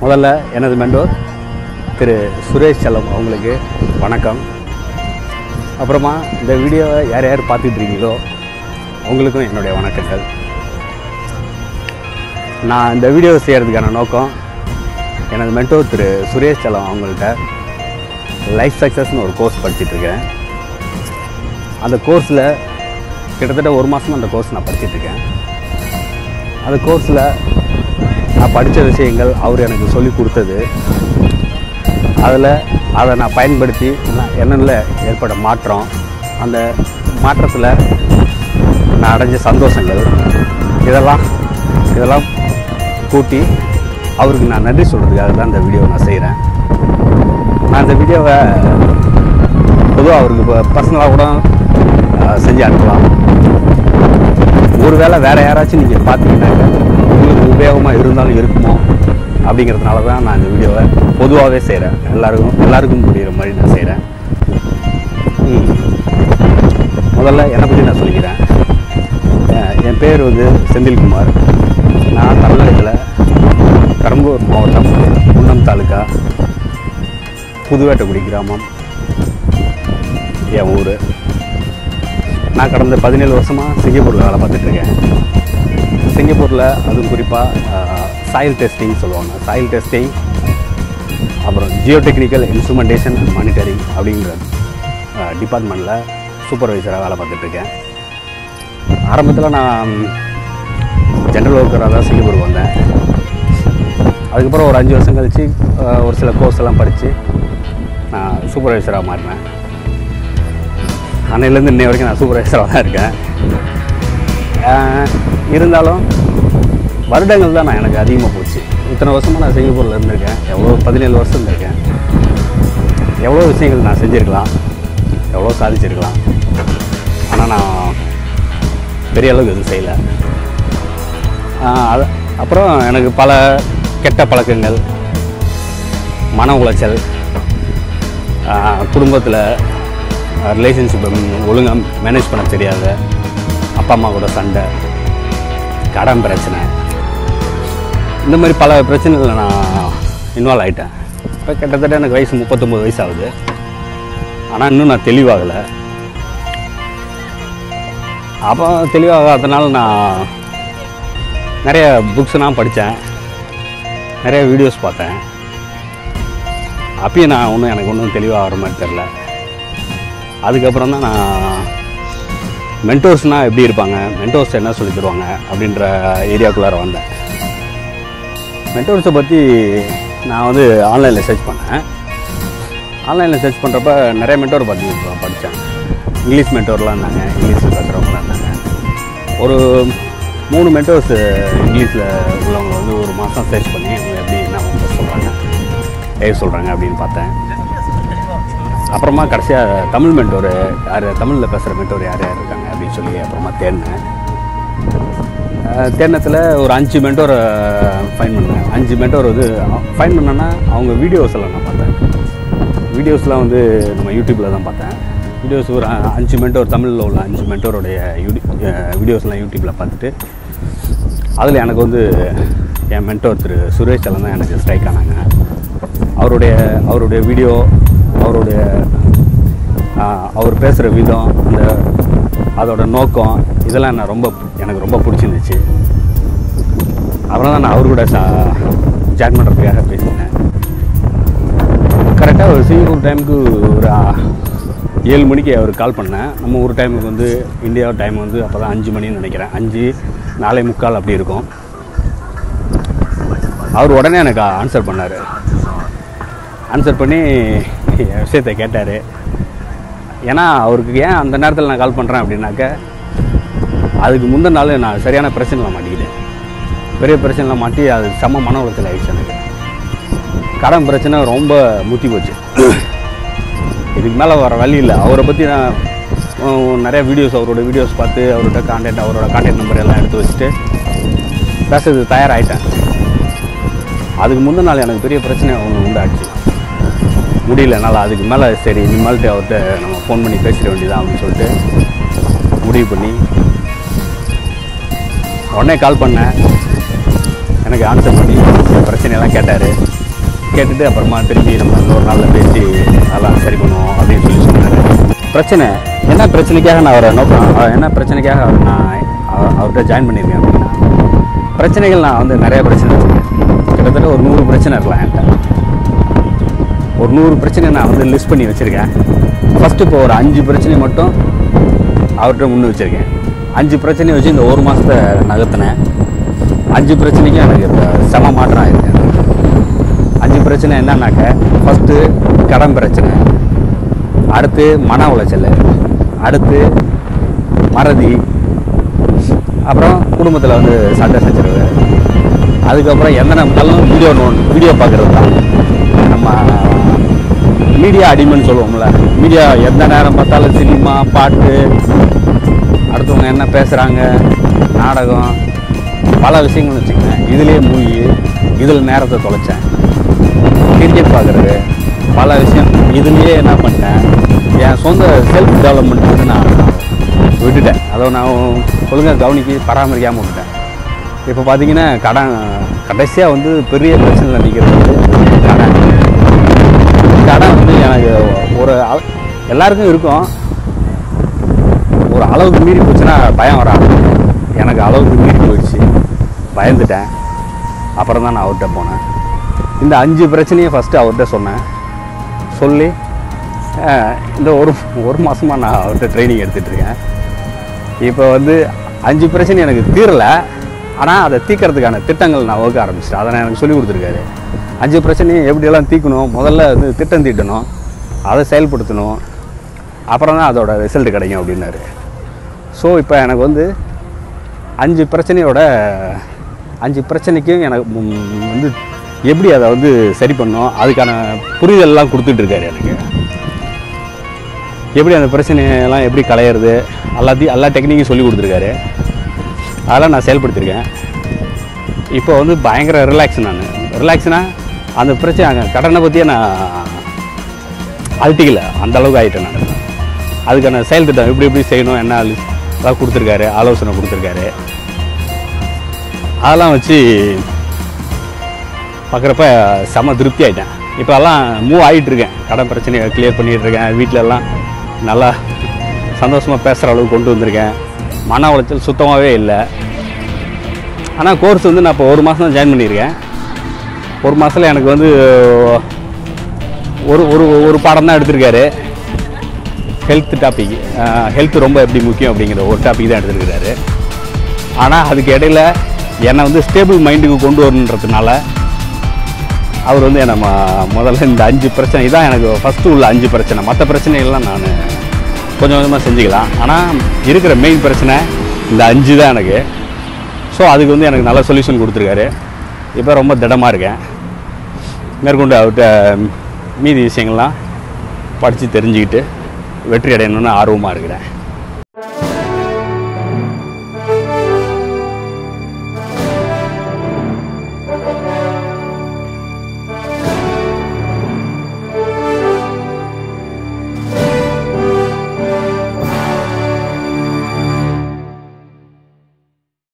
முதல்ல எனது மெண்டோர் திரு சுரேஷ் செல்லம் அவங்களுக்கு வணக்கம் அப்புறமா இந்த வீடியோவை யார் யார் பார்த்துட்டு இருக்கீங்களோ உங்களுக்கும் என்னுடைய வணக்கங்கள் நான் இந்த வீடியோ செய்கிறதுக்கான நோக்கம் எனது மென்டோர் திரு சுரேஷ் செல்லம் அவங்கள்ட்ட லைஃப் சக்ஸஸ்னு ஒரு கோர்ஸ் படிச்சிட்ருக்கேன் அந்த கோர்ஸில் கிட்டத்தட்ட ஒரு மாதம் அந்த கோர்ஸ் நான் படிச்சிட்ருக்கேன் அந்த கோர்ஸில் நான் படித்த விஷயங்கள் அவர் எனக்கு சொல்லி கொடுத்தது அதில் அதை நான் பயன்படுத்தி நான் என்னென்ன ஏற்பட்ட மாற்றம் அந்த மாற்றத்தில் நான் அடைஞ்ச சந்தோஷங்கள் இதெல்லாம் இதெல்லாம் கூட்டி அவருக்கு நான் நன்றி சொல்கிறதுக்காக தான் இந்த வீடியோவை நான் செய்கிறேன் நான் இந்த வீடியோவை பொதுவாக அவருக்கு இப்போ பர்சனலாக கூட அஹ், செஞ்சு அனுப்பலாம் ஒருவேளை வேறு யாராச்சும் நீங்கள் பார்த்தீங்கன்னாக்க உங்களுக்கு உபயோகமாக இருந்தாலும் இருக்குமோ அப்படிங்கிறதுனால தான் நான் இந்த வீடியோவை பொதுவாகவே செய்கிறேன் எல்லாருக்கும் எல்லாருக்கும் புரிகிற மாதிரி நான் செய்கிறேன் முதல்ல என்னை பற்றி நான் சொல்லிக்கிறேன் அஹ், என் பேர் வந்து செந்தில்குமார் நான் தமிழகத்தில் கடம்பூர் மாவட்டம் குன்னம் தாலுக்கா புதுவேட்டக்குடி கிராமம் என் ஊர் நான் கடந்த பதினேழு வருஷமாக சிங்கப்பூரில் வேலை பார்த்துட்ருக்கேன் சிங்கப்பூரில் அதுவும் குறிப்பாக சாயில் டெஸ்டிங் சொல்லுவாங்க சாயில் டெஸ்டிங் அப்புறம் geotechnical instrumentation and monitoring அப்படிங்கிற டிபார்ட்மெண்ட்டில் சூப்பர்வைசராக வேலை பார்த்துட்ருக்கேன் ஆரம்பத்தில் நான் ஜென்ரல் ஒர்க்கராக தான் சிங்கப்பூர் வந்தேன் அதுக்கப்புறம் ஒரு அஞ்சு வருஷம் கழித்து ஒரு சில கோர்ஸ் எல்லாம் படித்து நான் சூப்பர்வைசராக மாறினேன் அன்னையிலேருந்து இன்னை வரைக்கும் நான் சூப்பர்வைசராக தான் இருக்கேன் ஆஹ் இருந்தாலும் வருடங்கள் தான் நான் எனக்கு அதிகமாக போச்சு இத்தனை வருஷமாக நான் சிங்கப்பூரில் இருந்திருக்கேன் எவ்வளோ பதினேழு வருஷம் இருந்திருக்கேன் எவ்வளோ விஷயங்கள் நான் செஞ்சுருக்கலாம் எவ்வளோ சாதிச்சிருக்கலாம் ஆனால் நான் பெரிய அளவுக்கு எதுவும் செய்யலை ஆஹ் அது அப்புறம் எனக்கு பல கெட்ட பழக்கங்கள் மன உளைச்சல் குடும்பத்தில் ரிலேஷன்ஷிப்பை ஒழுங்காக மேனேஜ் பண்ண தெரியாத அப்பா அம்மா கூட சண்டை கடன் பிரச்சனை இந்த மாதிரி பல பிரச்சனைகளில் நான் இன்வால்வ் ஆகிட்டேன் இப்போ கிட்டத்தட்ட எனக்கு வயசு முப்பத்தொம்பது வயசு ஆகுது ஆனால் இன்னும் நான் தெளிவாகலை அப்போ தெளிவாகாதனால நான் நிறைய புக்ஸ்லாம் படித்தேன் நிறைய வீடியோஸ் பார்த்தேன் அப்பயும் நான் ஒன்றும் எனக்கு ஒன்றும் தெளிவாகிற மாதிரி தெரில அதுக்கப்புறம் தான் நான் மென்டோர்ஸ்னால் எப்படி இருப்பாங்க மென்டோர்ஸ் என்ன சொல்லி தருவாங்க அப்படின்ற ஏரியாக்குள்ளார வந்தேன் மென்டோர்ஸை பற்றி நான் வந்து ஆன்லைனில் சர்ச் பண்ணேன் ஆன்லைனில் சர்ச் பண்ணுறப்ப நிறைய மென்டோர் பற்றி படித்தேன் இங்கிலீஷ் மென்டோர்லாம் இருந்தாங்க இங்கிலீஷில் பேசுகிறவங்களாம் இருந்தாங்க ஒரு மூணு மென்டோர்ஸ் இங்கிலீஷில் உள்ளவங்க வந்து ஒரு மாதம் சர்ச் பண்ணி அவங்க எப்படி என்ன வந்து சொல்கிறாங்க ஏ சொல்கிறாங்க அப்படின்னு பார்த்தேன் அப்புறமா கடைசியாக தமிழ் மென்டோர் யார் தமிழில் பேசுகிற மென்டோர் யார் யார் இருக்காங்க அப்படின்னு சொல்லி அப்புறமா தேடினேன் அஹ் தேடினத்தில் ஒரு அஞ்சு மென்டோர் ஃபைன் பண்ணேன் அஞ்சு மென்டோர் வந்து ஃபைன் பண்ணேன்னா அவங்க வீடியோஸ் எல்லாம் நான் பார்த்தேன் வீடியோஸ்லாம் வந்து நம்ம யூடியூப்பில் தான் பார்த்தேன் வீடியோஸ் ஒரு அ- அஞ்சு மென்டோர் தமிழில் உள்ள அஞ்சு மென்டோருடைய யூடி வீடியோஸ்லாம் யூடியூப்பில் பார்த்துட்டு அதில் எனக்கு வந்து என் மென்டோர் திரு சுரேஷ் எல்லாம் தான் எனக்கு ஸ்ட்ரைக் ஆனாங்க அவருடைய அவருடைய வீடியோ அவருடைய ஆஹ், அவர் பேசுகிற விதம் அந்த அதோட நோக்கம் இதெல்லாம் நான் ரொம்ப எனக்கு ரொம்ப பிடிச்சிருந்துச்சு அப்புறம் தான் நான் அவர் கூட சா ஜாயின் பண்ணுறதுக்காக பேசினேன் கரெக்டாக ஒரு சிங்கப்பூர் டைமுக்கு ஒரு ஆ, ஏழு மணிக்கு அவர் கால் பண்ணேன் நம்ம ஒரு டைமுக்கு வந்து இந்தியா டைம் வந்து அப்போ தான் அஞ்சு மணின்னு நினைக்கிறேன் அஞ்சு நாலே முக்கால் அப்படி இருக்கும் அவர் உடனே எனக்கு ஆன்சர் பண்ணார் ஆன்சர் பண்ணி என் விஷயத்தை கேட்டார் ஏன்னா அவருக்கு ஏன் அந்த நேரத்தில் நான் கால் பண்ணுறேன் அப்படின்னாக்க அதுக்கு முந்தின நாள் நான் சரியான பிரச்சனையில் மாட்டிக்கிட்டேன் பெரிய பிரச்சனையில் மாட்டி அது செம்ம மன உளைச்சல் ஆயிடுச்சு எனக்கு கடன் பிரச்சனை ரொம்ப முத்தி போச்சு இதுக்கு மேலே வர வழி இல்லை அவரை பற்றி நான் உம், நிறைய வீடியோஸ் அவரோட வீடியோஸ் பார்த்து அவரோட கான்டாக்ட் அவரோட கான்டாக்ட் நம்பர் எல்லாம் எடுத்து வச்சுட்டு பேசுறதுக்கு தயாராகிட்டேன் அதுக்கு முந்தின நாள் எனக்கு பெரிய பிரச்சனை ஒன்று உண்டாச்சு முடியல என்னால் அதுக்கு மேலே சரி இனிமேல்ட்டு அவர்கிட்ட நம்ம ஃபோன் பண்ணி பேசிட வேண்டியதான் அப்படின்னு சொல்லிட்டு முடிவு பண்ணி உடனே கால் பண்ணேன் எனக்கு ஆன்சர் பண்ணி என் பிரச்சனையெல்லாம் கேட்டார் கேட்டுட்டு அப்புறமா திரும்பி நம்ம இன்னொரு நாளில் பேசி அதெல்லாம் சரி பண்ணுவோம் அப்படின்னு சொல்லி சொன்னார் பிரச்சனை என்ன பிரச்சனைக்காக நான் அவரை நோக்கம் அஹ் என்ன பிரச்சனைக்காக அவர் நான் அவ- அவர்கிட்ட ஜாயின் பண்ணியிருக்கேன் அப்படின்னா பிரச்சனைகள் நான் வந்து நிறைய பிரச்சனை வச்சுருக்கேன் கிட்டத்தட்ட ஒரு நூறு பிரச்சனை இருக்கலாம் என்கிட்ட ஒரு நூறு பிரச்சனை நான் வந்து லிஸ்ட் பண்ணி வச்சுருக்கேன் ஃபஸ்ட்டு இப்போ ஒரு அஞ்சு பிரச்சனை மட்டும் அவர்கிட்ட முன்னு வச்சுருக்கேன் அஞ்சு பிரச்சனையை வச்சு இந்த ஒரு மாதத்தை நகர்த்தினேன் அஞ்சு பிரச்சனைக்கும் எனக்கு இப்போ செம மாற்றம் ஆயிருக்கு அஞ்சு பிரச்சனை என்னன்னாக்க ஃபஸ்ட்டு கடன் பிரச்சனை அடுத்து மன உளைச்சல் அடுத்து மறதி அப்புறம் குடும்பத்தில் வந்து சண்டை சச்சரவு அதுக்கப்புறம் எந்த நேரத்தாலும் வீடியோ நோன் வீடியோ பார்க்குறது தான் நம்ம மீடியா அடிமைன்னு சொல்லுவோம்ல மீடியா எந்த நேரம் பார்த்தாலும் சினிமா பாட்டு அடுத்தவங்க என்ன பேசுகிறாங்க நாடகம் பல விஷயங்கள் வச்சுக்கோங்க இதுலேயே மூழ்கி இதில் நேரத்தை தொலைச்சேன் கிரிக்கெட் பார்க்குறது பல விஷயம் இதுலேயே என்ன பண்ணிட்டேன் என் சொந்த செல்ஃப் டெவலப்மெண்ட் வந்து நான் விட்டுட்டேன் அதை நான் ஒழுங்காக கவனிக்க பராமரிக்காமல் விட்டுட்டேன் இப்போ பார்த்தீங்கன்னா கடன் கடைசியாக வந்து பெரிய பிரச்சனையில் நிற்கிறது வந்து கடன் கடன் வந்து எனக்கு ஒரு அள- எல்லாருக்கும் இருக்கும் ஒரு அளவுக்கு மீறி போச்சுன்னா பயம் வராது எனக்கு அளவுக்கு மீறி போயிடுச்சு பயந்துட்டேன் அப்புறம் தான் நான் அவர்கிட்ட போனேன் இந்த அஞ்சு பிரச்சனையை ஃபஸ்ட்டு அவர்கிட்ட சொன்னேன் சொல்லி அஹ், இந்த ஒரு ஒரு மாதமாக நான் அவர்கிட்ட ட்ரைனிங் எடுத்துகிட்ருக்கேன் இப்போ வந்து அஞ்சு பிரச்சனை எனக்கு தீரலை ஆனால் அதை தீர்க்கறதுக்கான திட்டங்கள் நான் வகுக்க ஆரம்பிச்சிட்டேன் அதை நான் எனக்கு சொல்லி கொடுத்துருக்காரு அஞ்சு பிரச்சனையை எப்படியெல்லாம் தீர்க்கணும் முதல்ல வந்து திட்டம் தீட்டணும் அதை செயல்படுத்தணும் அப்புறம் தான் அதோட ரிசல்ட் கிடைக்கும் அப்படின்னாரு ஸோ இப்போ எனக்கு வந்து அஞ்சு பிரச்சனையோட அஞ்சு பிரச்சனைக்கும் எனக்கு ம், வந்து எப்படி அதை வந்து சரி பண்ணணும் அதுக்கான புரிதல்லாம் கொடுத்துட்ருக்காரு எனக்கு எப்படி அந்த பிரச்சனையெல்லாம் எப்படி களையிறது எல்லாத்தையும் எல்லா டெக்னிக்கும் சொல்லி கொடுத்துருக்காரு அதெல்லாம் நான் செயல்படுத்தியிருக்கேன் இப்போ வந்து பயங்கர ரிலாக்ஸ் நான் ரிலாக்ஸ்னா அந்த பிரச்சனை அங்க கடனை பற்றியே நான் அழட்டிக்கல அந்த அளவுக்கு ஆகிட்டேன் நான் அதுக்கான செயல் திட்டம் எப்படி எப்படி செய்யணும் என்ன அதெல்லாம் கொடுத்துருக்காரு ஆலோசனை கொடுத்துருக்காரு அதெல்லாம் வச்சு பார்க்குறப்ப செம திருப்தி ஆகிட்டேன் இப்போ எல்லாம் மூவ் ஆகிட்டு இருக்கேன் கடன் பிரச்சனையை கிளியர் பண்ணிகிட்டு இருக்கேன் வீட்டில எல்லாம் நல்லா சந்தோஷமாக பேசுகிற அளவுக்கு கொண்டு வந்திருக்கேன் மன உளைச்சல் சுத்தமாகவே இல்லை ஆனால் கோர்ஸ் வந்து நான் இப்போ ஒரு மாதம் தான் ஜாயின் பண்ணியிருக்கேன் ஒரு மாதத்தில் எனக்கு வந்து ஒரு ஒரு ஒரு பாடம் தான் எடுத்திருக்காரு ஹெல்த் டாபிக் ஹெல்த் ரொம்ப எப்படி முக்கியம் அப்படிங்கிற ஒரு டாபிக் தான் எடுத்திருக்கிறாரு ஆனால் அதுக்கு இடையில என்னை வந்து ஸ்டேபிள் மைண்டுக்கு கொண்டு வரணுன்றதுனால அவர் வந்து என்னை ம- முதல்ல இந்த அஞ்சு பிரச்சனை தான் எனக்கு ஃபஸ்ட்டு உள்ள அஞ்சு பிரச்சனை மற்ற பிரச்சனைகள்லாம் நான் கொஞ்சம் கொஞ்சமாக செஞ்சுக்கலாம் ஆனால் இருக்கிற மெயின் பிரச்சனை இந்த அஞ்சு தான் எனக்கு ஸோ அதுக்கு வந்து எனக்கு நல்ல சொல்யூஷன் கொடுத்துருக்காரு இப்போ ரொம்ப திடமாக இருக்கேன் மேற்கொண்டு அவர்கிட்ட மீதி விஷயங்கள்லாம் படித்து தெரிஞ்சுக்கிட்டு வெற்றி அடையணும்னு ஆர்வமாக இருக்கிறேன்